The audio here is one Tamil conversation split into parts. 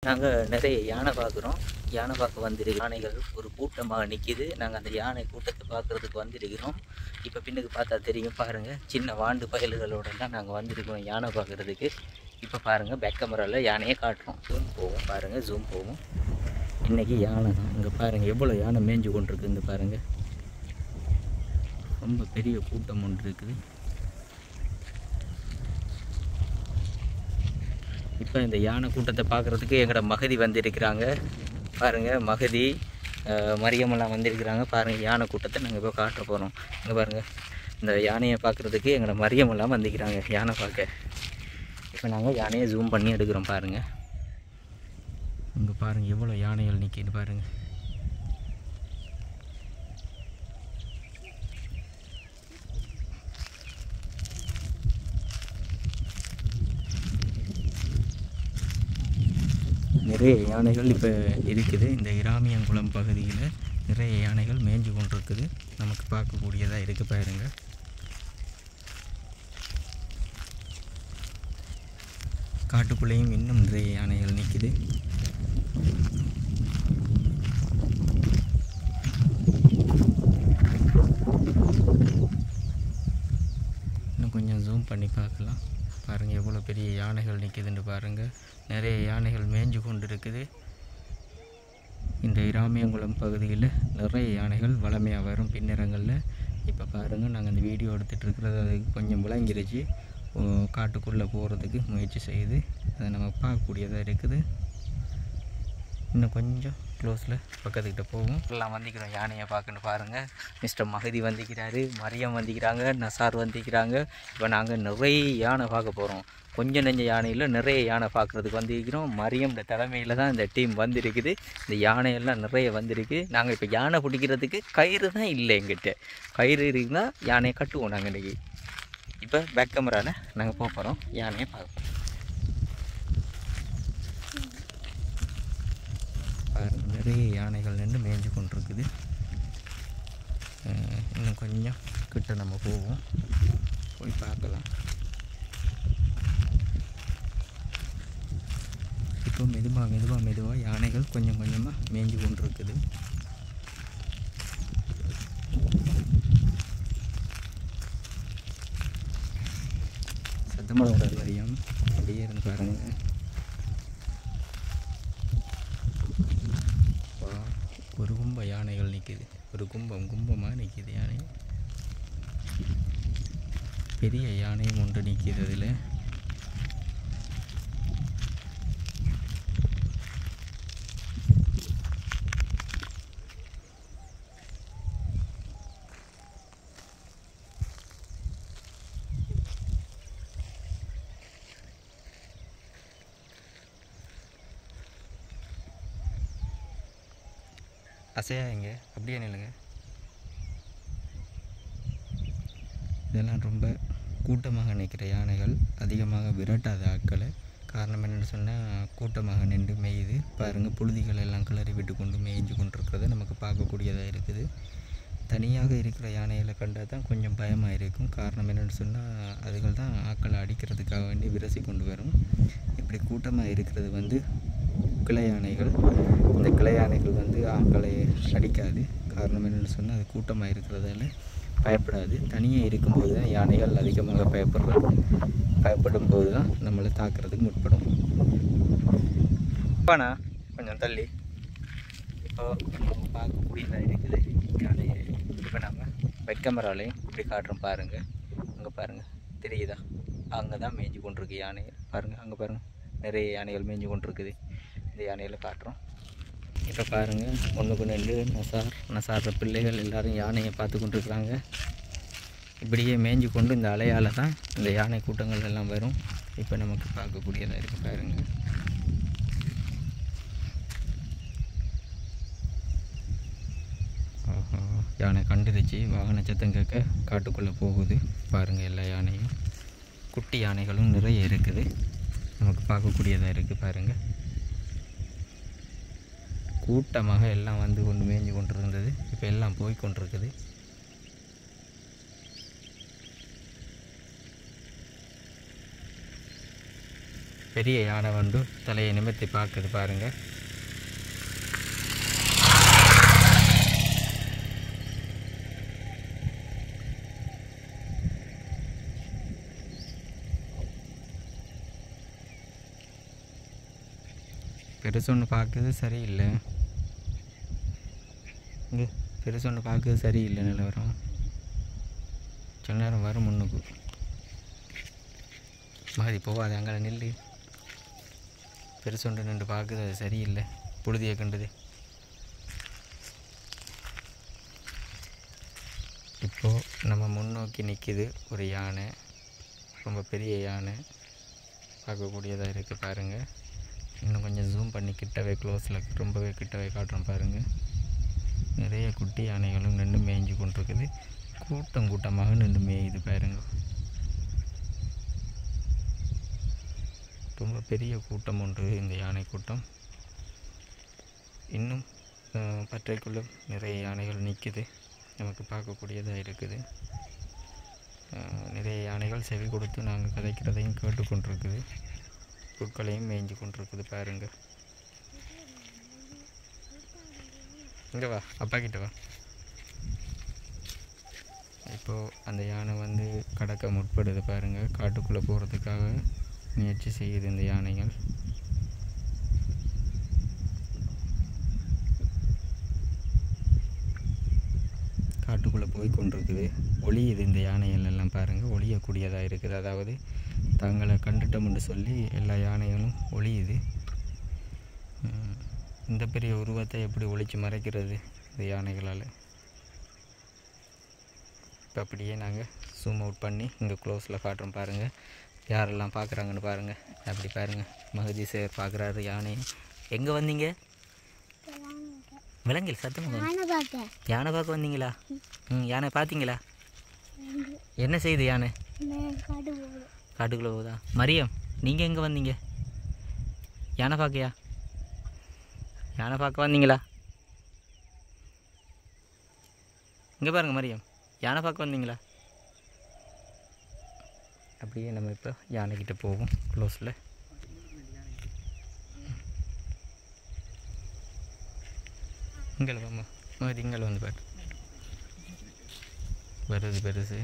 நாங்கள் நிறைய யானை பார்க்குறோம் யானை பார்க்க வந்திருக்கு யானைகள் ஒரு கூட்டமாக நிற்கிது நாங்கள் அந்த யானை கூட்டத்தை பார்க்குறதுக்கு வந்திருக்கிறோம் இப்போ பின்னுக்கு பார்த்தா தெரியும் பாருங்கள் சின்ன வாண்டு பயல்களோடலாம் நாங்கள் வந்திருக்கோம் யானை பார்க்குறதுக்கு இப்போ பாருங்கள் பேக் கேமராவில் யானையை காட்டுறோம் ஜூம் போவோம் பாருங்கள் ஜூம் போவோம் இன்றைக்கி யானை தான் இங்கே பாருங்கள் எவ்வளோ யானை மேய்ஞ்சு கொண்டிருக்கு இங்கே பாருங்கள் ரொம்ப பெரிய கூட்டம் ஒன்று இருக்குது இப்போ இந்த யானை கூட்டத்தை பார்க்குறதுக்கு எங்களோட மகதி வந்திருக்கிறாங்க பாருங்கள் மகதி அஹ், மரியமெல்லாம் வந்திருக்கிறாங்க பாருங்கள் யானை கூட்டத்தை நாங்கள் இப்போ காட்ட போகிறோம் இங்கே பாருங்கள் இந்த யானையை பார்க்குறதுக்கு எங்களோட மரியமெல்லாம் வந்திருக்கிறாங்க யானை பார்க்க இப்போ நாங்கள் யானையை ஜூம் பண்ணி எடுக்கிறோம் பாருங்கள் இங்கே பாருங்கள் எவ்வளோ யானைகள் நிற்கிது பாருங்கள் நிறைய யானைகள் இப்போ இருக்குது இந்த இராமியங்குளம் பகுதியில் நிறைய யானைகள் மேய்ஞ்சு கொண்டிருக்குது நமக்கு பார்க்கக்கூடியதாக இருக்குது பாருங்க காட்டுக்குள்ளேயும் இன்னும் நிறைய யானைகள் நிற்குது இன்னும் கொஞ்சம் ஜூம் பண்ணி பார்க்கலாம் பாருங்கள் எவ்வளோ பெரிய யானைகள் நிற்குதுன்னு பாருங்கள் நிறைய யானைகள் மேய்ஞ்சு கொண்டு இருக்குது இந்த இராமியங்குளம் பகுதியில் நிறைய யானைகள் வளமையாக வரும் பின்னரங்களில் இப்போ பாருங்கள் நாங்கள் இந்த வீடியோ எடுத்துகிட்டு இருக்கிறது அது கொஞ்சம் விளங்கிருச்சு ஓ, காட்டுக்குள்ளே போகிறதுக்கு முயற்சி செய்யுது அதை நம்ம பார்க்கக்கூடியதாக இருக்குது இன்னும் கொஞ்சம் க்ளோஸில் பக்கத்துக்கிட்ட போவோம் எல்லாம் வந்திக்கிறோம் யானையை பார்க்கணும் பாருங்கள் மிஸ்டர் மகதி வந்திக்கிறாரு மரியம் வந்திக்கிறாங்க நசார் வந்திக்கிறாங்க இப்போ நாங்கள் நிறைய யானை பார்க்க போகிறோம் கொஞ்சம் நெஞ்ச யானையில் நிறைய யானை பார்க்குறதுக்கு வந்திருக்கிறோம் மரியம்ட தலைமையில் தான் இந்த டீம் வந்திருக்குது இந்த யானையெல்லாம் நிறைய வந்திருக்கு நாங்கள் இப்போ யானை பிடிக்கிறதுக்கு கயிறு தான் இல்லை எங்கிட்ட கயிறு இருந்தால் யானையை கட்டுவோம் நாங்கள் இன்றைக்கி இப்போ பேக் கேமராவில் நாங்கள் போக போகிறோம் யானையை பார்க்க போகிறோம் பாருங்க, நிறைய யானைகள் நின்று மேய்ஞ்சு கொண்டிருக்குது அஹ் இன்னும் கொஞ்சம் கிட்ட நம்ம போவோம் போய் பார்க்கலாம் இப்போ மெதுவாக மெதுவாக மெதுவாக யானைகள் கொஞ்சம் கொஞ்சமாக மேய்ஞ்சு கொண்டிருக்குது சத்தமாக விடாது வரையும் அப்படியே இருந்து பாருங்கள் வா, ஒரு கும்ப யானைகள் நிற்கிது ஒரு கும்பம் கும்பமாக நிற்கிது யானை பெரிய யானையும் ஒன்று நிற்கிது அதில் அசையாங்க அப்படியே நில்லுங்க இதெல்லாம் ரொம்ப கூட்டமாக நிற்கிற யானைகள் அதிகமாக விரட்டாத ஆட்களை காரணம் என்னென்னு சொன்னால் கூட்டமாக நின்று மேயுது பாருங்கள் புழுதிகள் எல்லாம் கிளறி விட்டு கொண்டு மேய்ஞ்சு கொண்டிருக்கிறத நமக்கு பார்க்கக்கூடியதாக இருக்குது தனியாக இருக்கிற யானைகளை கண்டால் தான் கொஞ்சம் பயமாக இருக்கும் காரணம் என்னென்னு சொன்னால் அதுகள் தான் ஆக்களை அடிக்கிறதுக்காக வேண்டி விரசி கொண்டு வரும் இப்படி கூட்டமாக இருக்கிறது வந்து கிளை யானைகள் இந்த கிளை யானைகள் வந்து ஆட்களை அடிக்காது காரணம் என்னென்னு சொன்னால் அது கூட்டமாக இருக்கிறதால பயப்படாது தனியாக இருக்கும்போது தான் யானைகள் அதிகமாக பயப்படுறது பயப்படும் போது தான் நம்மளை தாக்குறதுக்கு முற்படும் பாண்ணா கொஞ்சம் தள்ளி இப்போ நம்ம பார்க்கக்கூடியதாக இருக்குது யானையை இப்போ நம்ம வெக் கேமராலையும் இப்படி காட்டுறோம் பாருங்கள் அங்கே பாருங்கள் தெரியுதா அங்கே தான் மேய்ஞ்சு கொண்டிருக்கு யானை பாருங்கள் அங்கே பாருங்கள் நிறைய யானைகள் மேய்ஞ்சு கொண்டிருக்குது இந்த யானையில் காட்டுறோம் இப்போ பாருங்கள் ஒன்றுக்கு நெல் நசார் நசார பிள்ளைகள் எல்லாரும் யானையை பார்த்து கொண்டிருக்கிறாங்க இப்படியே மேய்ஞ்சு கொண்டு இந்த அலையால் தான் இந்த யானை கூட்டங்கள் எல்லாம் வரும் இப்போ நமக்கு பார்க்கக்கூடியதாக இருக்குது பாருங்கள் ஆஹா, யானை கண்டுருச்சு வாகன சத்தம் கேட்க காட்டுக்குள்ளே போகுது பாருங்கள் எல்லா யானையும் குட்டி யானைகளும் நிறைய இருக்குது நமக்கு பார்க்கக்கூடியதாக இருக்குது பாருங்கள் கூட்டமாக எல்லாம் வந்து கொண்டு மேய்ஞ்சு கொண்டு இருந்தது இப்போ எல்லாம் போய் கொண்டிருக்குது பெரிய யானை வந்து தலையை நிமிர்த்தி பார்க்குது பாருங்கள் பெருசு ஒன்று பார்க்குது சரியில்லை இங்கே பெருசு ஒன்று பார்க்குது சரியில்லை நிலவரம் சில நேரம் வரும் முன்னுக்கு மாதிரி போகாது அங்கே நில்லு பெருசொண்டு நின்று பார்க்குது அது சரியில்லை புழுதியை கண்டுது இப்போது நம்ம முன்னோக்கி நிற்கிது ஒரு யானை ரொம்ப பெரிய யானை பார்க்கக்கூடியதாக இருக்குது பாருங்கள் இன்னும் கொஞ்சம் ஜூம் பண்ணி கிட்டவே க்ளோஸில் ரொம்பவே கிட்டவே காட்டுறோம் பாருங்கள் நிறைய குட்டி யானைகளும் நின்று மேய்ஞ்சு கொண்டிருக்குது கூட்டம் கூட்டமாக நின்று மேயுது பாருங்க ரொம்ப பெரிய கூட்டம் ஒன்று இந்த யானை கூட்டம் இன்னும் அஹ், பற்றைக்குள்ள நிறைய யானைகள் நிற்குது நமக்கு பார்க்கக்கூடியதாக இருக்குது அஹ், நிறைய யானைகள் செவி கொடுத்து நாங்கள் கதைக்கிறதையும் கேட்டுக்கொண்டிருக்குது புற்களையும் மேய்ஞ்சு கொண்டிருக்குது பாருங்க இங்கே வா அப்பா கிட்ட வா இப்போது அந்த யானை வந்து கடக்க முற்படுது பாருங்கள் காட்டுக்குள்ளே போகிறதுக்காக முயற்சி செய்யுது இந்த யானைகள் காட்டுக்குள்ளே போய் கொண்டிருக்குது ஒளியுது இந்த யானைகள் எல்லாம் பாருங்கள் ஒளியக்கூடியதாக இருக்குது அதாவது தங்களை கண்டுட்டோம்னு சொல்லி எல்லா யானைகளும் ஒளியுது உம், இந்த பெரிய உருவத்தை எப்படி ஒளிச்சு மறைக்கிறது இந்த யானைகளால் இப்போ அப்படியே நாங்கள் ஜூம் அவுட் பண்ணி இங்கே க்ளோஸில் காட்டுறோம் பாருங்கள் யாரெல்லாம் பார்க்குறாங்கன்னு பாருங்கள் அப்படி பாருங்கள் மகதி சார் பார்க்குறாரு யானை எங்கே வந்தீங்க விலங்கில் சத்தமாக யானை பார்க்க யானை பார்க்க வந்தீங்களா ம் யானை பார்த்தீங்களா என்ன செய்யுது யானை நான் காடு போகணும் காட்டுக்குள்ளே போகுதா மரியம் நீங்கள் எங்கே வந்தீங்க யானை பார்க்கையா யானை பார்க்க வந்தீங்களா இங்கே பாருங்க மரியம் யானை பார்க்க வந்தீங்களா அப்படியே நம்ம இப்போ யானைக்கிட்ட போவோம் க்ளோஸில் இங்கே வாம்மா மாதிரி இங்கே வந்து பாரு வருது பெருசு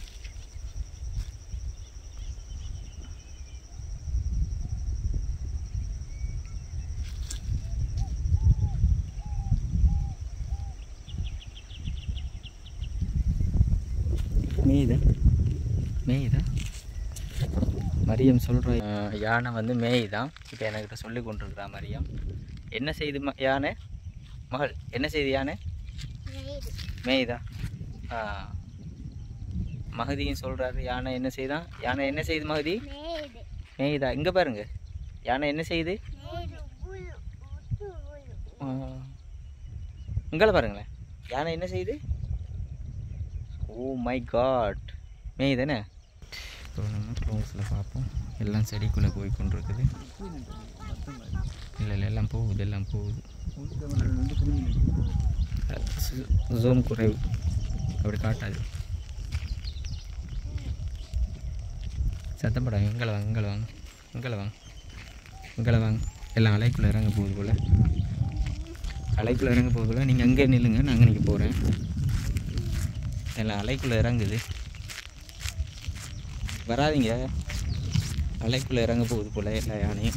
மேயுதா மேயுதா மரியம் சொல்கிற யானை வந்து மேயுதான் இப்போ என்கிட்ட சொல்லி கொண்டிருக்கிறா மரியம் என்ன செய்யுது ம யானை மகள் என்ன செய்யுது யானை மேயுதா ஆ மகதியும் சொல்கிறாரு யானை என்ன செய்தான் யானை என்ன செய்யுது மகதி மேடு மேயுதா இங்கே பாருங்க யானை என்ன செய்யுது மேடு உழு உத்து உழு இங்கே பாருங்களேன் யானை என்ன செய்யுது ஓ மை காட் மேயுதானே இப்போ நம்ம க்ளோஸில் பார்ப்போம் எல்லாம் செடிக்குள்ளே போய் கொண்டிருக்குது இல்லை இல்லை எல்லாம் போகுது எல்லாம் போகுது ஜூம் குறைவு அப்படி காட்டாது சத்தம் படம் எங்களை வாங்க எங்களை வாங்க எங்களை வாங்க எங்களை வாங்க எல்லாம் அலைக்குள்ளே இறங்க போகுது போல் அலைக்குள்ளே இறங்க போகுது போல் நீங்கள் அங்கே நில்லுங்க நான் அங்கே நிற்க போகிறேன் எல்லாம் அலைக்குள்ளே இறங்குது வராதீங்க அலைக்குள்ளே இறங்க போகுது போல் எல்லா யானையும்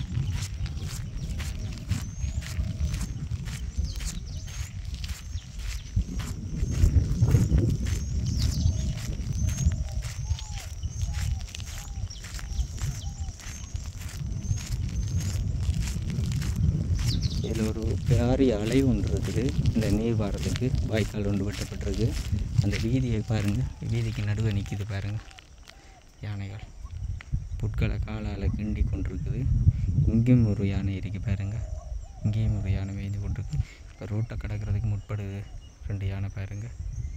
இதில் ஒரு பெரிய அலை ஒன்று இருக்குது இந்த நீர் வாரத்துக்கு வாய்க்கால் ஒன்று வெட்டப்பட்டிருக்கு அந்த வீதியை பாருங்கள் வீதிக்கு நடுவே நிற்கிது பாருங்கள் யானைகள் புட்களை காலால் கிண்டி கொண்டிருக்குது இங்கேயும் ஒரு யானை இருக்கு பாருங்க இங்கேயும் ஒரு யானை மேய்ந்து கொண்டிருக்கு இப்போ ரோட்டை கடக்கிறதுக்கு முற்படுது ரெண்டு யானை பாருங்க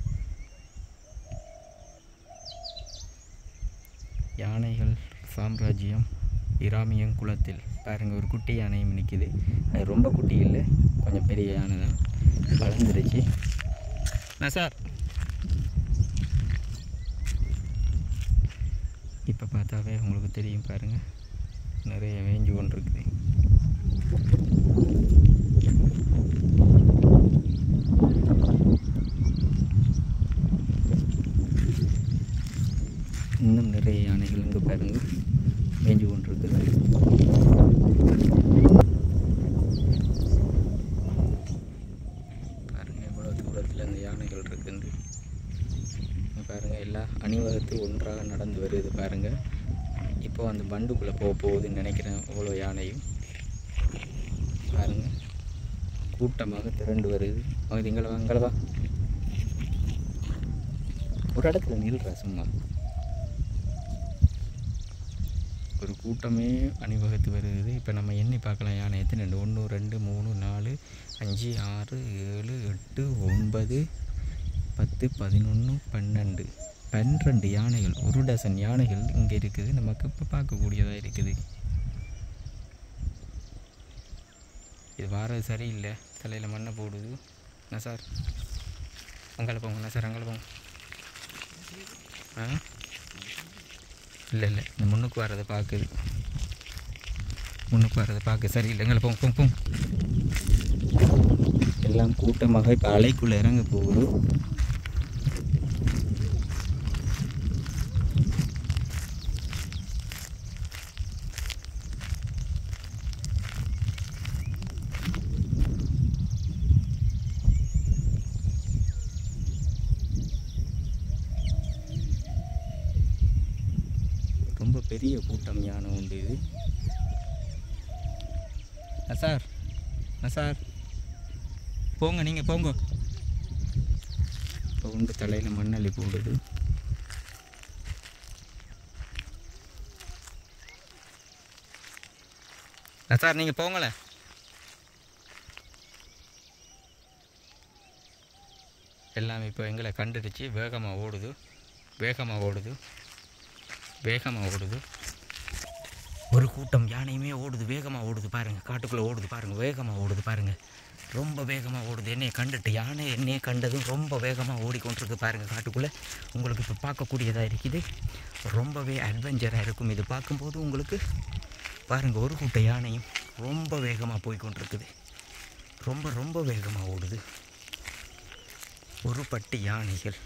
யானைகள் சாம்ராஜ்யம் இராமியம் குளத்தில் பாருங்க ஒரு குட்டி யானையும் நிற்கிது அது ரொம்ப குட்டி இல்லை கொஞ்சம் பெரிய யானை தான் வளர்ந்துருச்சு நான் சார் இப்போ பார்த்தாவே உங்களுக்கு தெரியும் பாருங்கள் நிறைய மேய்ஞ்சு கொண்டிருக்குது இன்னும் நிறைய யானைகள் இங்கே பாருங்க மேய்ஞ்சு கொண்டிருக்குது பாருங்க எவ்வளோ தூரத்தில் இந்த யானைகள் இருக்குன்னு இங்க பாருங்க எல்லாம் அணிவகுத்து ஒன்றாக நடந்து வருது பாருங்க இப்போ அந்த பண்டுக்குள்ளே போக போகுதுன்னு நினைக்கிறேன் இவ்வளோ யானையும் பாருங்க கூட்டமாக திரண்டு வருது அவங்க இங்கே வா இங்கே வா ஒரு இடத்துல நில்றா சும்மா ஒரு கூட்டமே அணிவகுத்து வருது இப்போ நம்ம எண்ணி பார்க்கலாம் யானை எத்தனை ரெண்டு ஒன்று ரெண்டு மூணு நாலு அஞ்சு ஆறு ஏழு எட்டு ஒன்பது பத்து பதினொன்று பன்னெண்டு பன்னிரெண்டு யானைகள் ஒரு டசன் யானைகள் இங்கே இருக்குது நமக்கு இப்போ பார்க்கக்கூடியதாக இருக்குது இது வாரது சரியில்லை தலையில் மண்ணை போடுது என்ன சார் அங்கால போங்க என்ன சார் அங்கால போங்க ஆ இல்லை இல்லை இந்த முன்னுக்கு வர்றதை பார்க்குது முன்னுக்கு வர்றதை பார்க்க சரியில்லை எங்களை போங்க போங்க போங்க எல்லாம் கூட்டமாக இப்போ அலைக்குள்ளே இறங்க போகுது ரொம்ப பெரிய கூட்டம் யானை உண்டு இது சார் சார் போங்க நீங்கள் போங்க இப்போ உண்டு தலையில் மண்ணள்ளி போடுது சார் நீங்கள் போங்களேன் எல்லாம் இப்போ எங்களை கண்டுடுச்சு வேகமாக ஓடுது வேகமாக ஓடுது வேகமாக ஓடுது ஒரு கூட்டம் யானையுமே ஓடுது வேகமாக ஓடுது பாருங்கள் காட்டுக்குள்ளே ஓடுது பாருங்கள் வேகமாக ஓடுது பாருங்கள் ரொம்ப வேகமாக ஓடுது என்னையை கண்டுட்டு யானை என்னையை கண்டதும் ரொம்ப வேகமாக ஓடிக்கொண்டிருக்கு பாருங்கள் காட்டுக்குள்ளே உங்களுக்கு இப்போ பார்க்கக்கூடியதாக இருக்குது ரொம்பவே அட்வென்ச்சராக இருக்கும் இது பார்க்கும்போது உங்களுக்கு பாருங்கள் ஒரு கூட்ட யானையும் ரொம்ப வேகமாக போய் கொண்டிருக்குது ரொம்ப ரொம்ப வேகமாக ஓடுது ஒரு பட்டி யானைகள்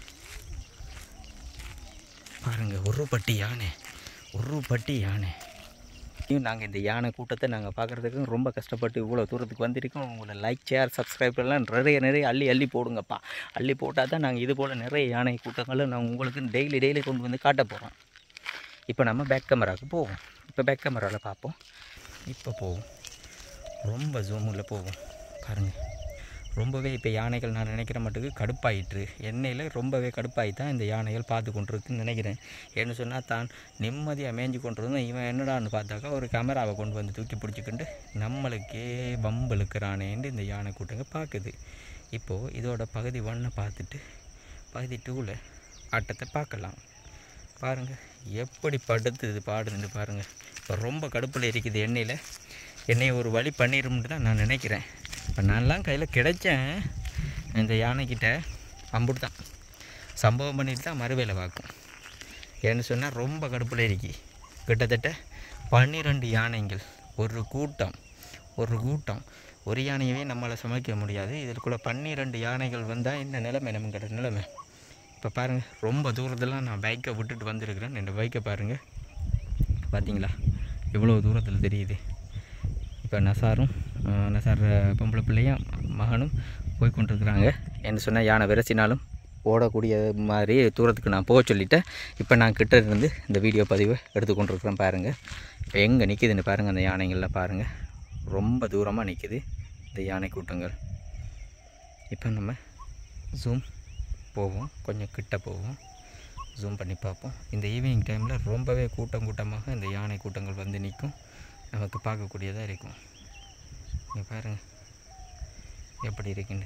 பாருங்க ஒரு பட்டி யானை ஒரு பட்டி யானை நாங்கள் இந்த யானை கூட்டத்தை நாங்கள் பார்க்குறதுக்கு ரொம்ப கஷ்டப்பட்டு இவ்வளோ தூரத்துக்கு வந்திருக்கோம் உங்களை லைக் ஷேர் சப்ஸ்கிரைப் எல்லாம் நிறைய நிறைய அள்ளி அள்ளி போடுங்கப்பா அள்ளி போட்டால் தான் நாங்கள் இது போல் நிறைய யானை கூட்டங்களை நாங்கள் உங்களுக்கு டெய்லி டெய்லி கொண்டு வந்து காட்ட போகிறோம் இப்போ நம்ம பேக் கேமராவுக்கு போவோம் இப்போ பேக் கேமராவில் பார்ப்போம் இப்போ போவோம் ரொம்ப ஜூமில் போவோம் பாருங்கள் ரொம்பவே இப்போ யானைகள் நான் நினைக்கிற மட்டுக்கு கடுப்பாயிற்று எண்ணெயில் ரொம்பவே கடுப்பாகி தான் இந்த யானைகள் பார்த்து கொண்டிருக்குன்னு நினைக்கிறேன் ஏன்னு சொன்னால் தான் நிம்மதியாக மேய்ஞ்சு கொண்டிருந்தோம் இவன் என்னடான்னு பார்த்தாக்கா ஒரு கேமராவை கொண்டு வந்து தூக்கி பிடிச்சிக்கிண்டு நம்மளுக்கே வம்பு இழுக்கிறானேன்னு இந்த யானை கூட்டங்க பார்க்குது இப்போது இதோட பகுதி ஒன்றை பார்த்துட்டு பகுதி டூவில் ஆட்டத்தை பார்க்கலாம் பாருங்கள் எப்படி படுத்து இது பாடுதுன்னு பாருங்கள் இப்போ ரொம்ப கடுப்பில் இருக்குது எண்ணெயில் என்னையை ஒரு வழி பண்ணிடும்னு தான் நான் நினைக்கிறேன் இப்போ நான்லாம் கையில் கிடைச்சேன் இந்த யானைக்கிட்ட அம்புட்டு தான் சம்பவம் பண்ணிட்டு தான் மறுவேலை பார்க்கும் ஏன்னு சொன்னால் ரொம்ப கடுப்பில் இருக்கி கிட்டத்தட்ட பன்னிரெண்டு யானைகள் ஒரு கூட்டம் ஒரு கூட்டம் ஒரு யானையவே நம்மளால் சமைக்க முடியாது இதற்குள்ளே பன்னிரெண்டு யானைகள் வந்தால் என்ன நிலைமை நமக்கிட்ட நிலைமை இப்போ பாருங்கள் ரொம்ப தூரத்தில் நான் பைக்கை விட்டுட்டு வந்திருக்கிறேன் இந்த பைக்கை பாருங்கள் பார்த்தீங்களா எவ்வளோ தூரத்தில் தெரியுது இப்போ நசாரும் அஹ், நசார் பொம்பளை பிள்ளையும் மகனும் போய் கொண்டிருக்கிறாங்க என்ன சொன்னால் யானை விரசினாலும் ஓடக்கூடிய மாதிரி தூரத்துக்கு நான் போக சொல்லிட்டேன் இப்போ நான் கிட்ட இருந்து இந்த வீடியோ பதிவை எடுத்து கொண்டிருக்கிறேன் பாருங்கள் இப்போ எங்கே நிற்கிதுன்னு பாருங்கள் அந்த யானைகள்லாம் பாருங்கள் ரொம்ப தூரமாக நிற்கிது இந்த யானை கூட்டங்கள் இப்போ நம்ம ஜூம் போவோம் கொஞ்சம் கிட்ட போவோம் ஜூம் பண்ணி பார்ப்போம் இந்த ஈவினிங் டைமில் ரொம்பவே கூட்டம் கூட்டமாக இந்த யானை கூட்டங்கள் வந்து நிற்கும் நமக்கு பார்க்கக்கூடியதாக இருக்கும் இங்கே பாருங்கள் எப்படி இருக்குன்னு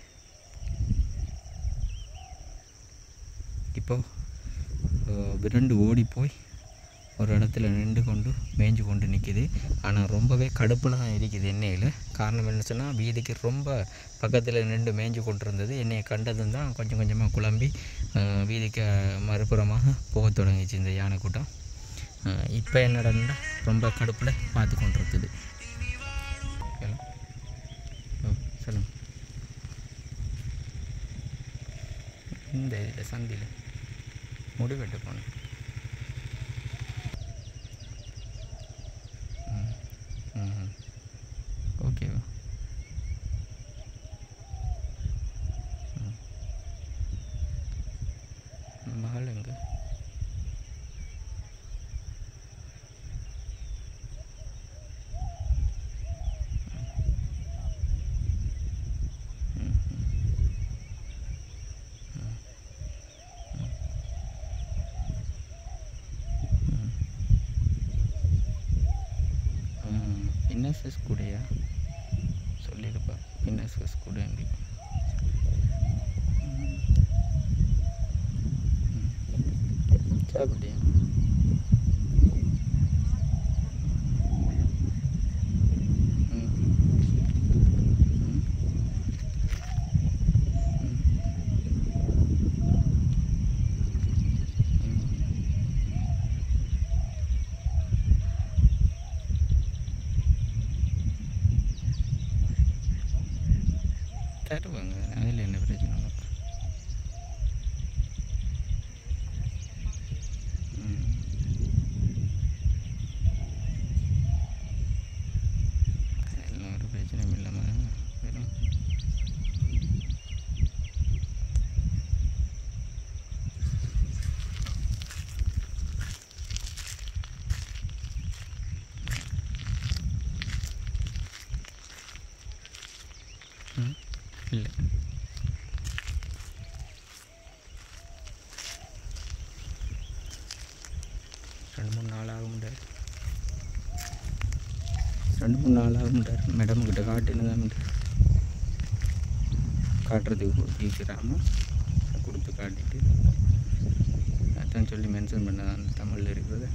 இப்போ அஹ், விரண்டு ஓடி போய் ஒரு இடத்துல நின்று கொண்டு மேய்ஞ்சு கொண்டு நிற்கிது ஆனால் ரொம்பவே கடுப்பில் தான் இருக்குது எண்ணெயில் காரணம் என்ன சொன்னால் வீதிக்கு ரொம்ப பக்கத்தில் நின்று மேய்ஞ்சு கொண்டு இருந்தது என்னையை கண்டதும் தான் கொஞ்சம் கொஞ்சமாக குழம்பி அஹ், வீதிக்கு மறுபுறமாக போக தொடங்கிச்சு இந்த யானை கூட்டம் இப்போ என்னடா ரொம்ப கடுப்பில் பார்த்து கொண்டு இருக்குது ஓகேங்களா? ஓ சொல்லுங்க இந்த இதில் சந்தியில் முடிவெட்டு போனேன் ம் ம் ஓகேவா ம் மகள் எங்கே பின்னஸ்எஸ் கூடயா சொல்லியிருப்பா பின்னஸ்எஸ் கூட சாப்பிட்டியா ம் ம் தருவாங்க அதில் என்ன பிரச்சனை உனக்கு ம். அதெல்லாம் ஒரு பிரச்சனையும் இல்லாமல் வரும் ம் இல்லை ரெண்டு மூணு நாள் ஆகும்டார் ரெண்டு மூணு நாள் ஆகும்டார் மேடம் கிட்ட காட்டுன்னு தான் காட்டுறதுக்கு கொடுத்துக்கிறாம கொடுத்து காட்டிட்டு அதான் சொல்லி மென்ஷன் பண்ணதான் தமிழில் இருக்கிறது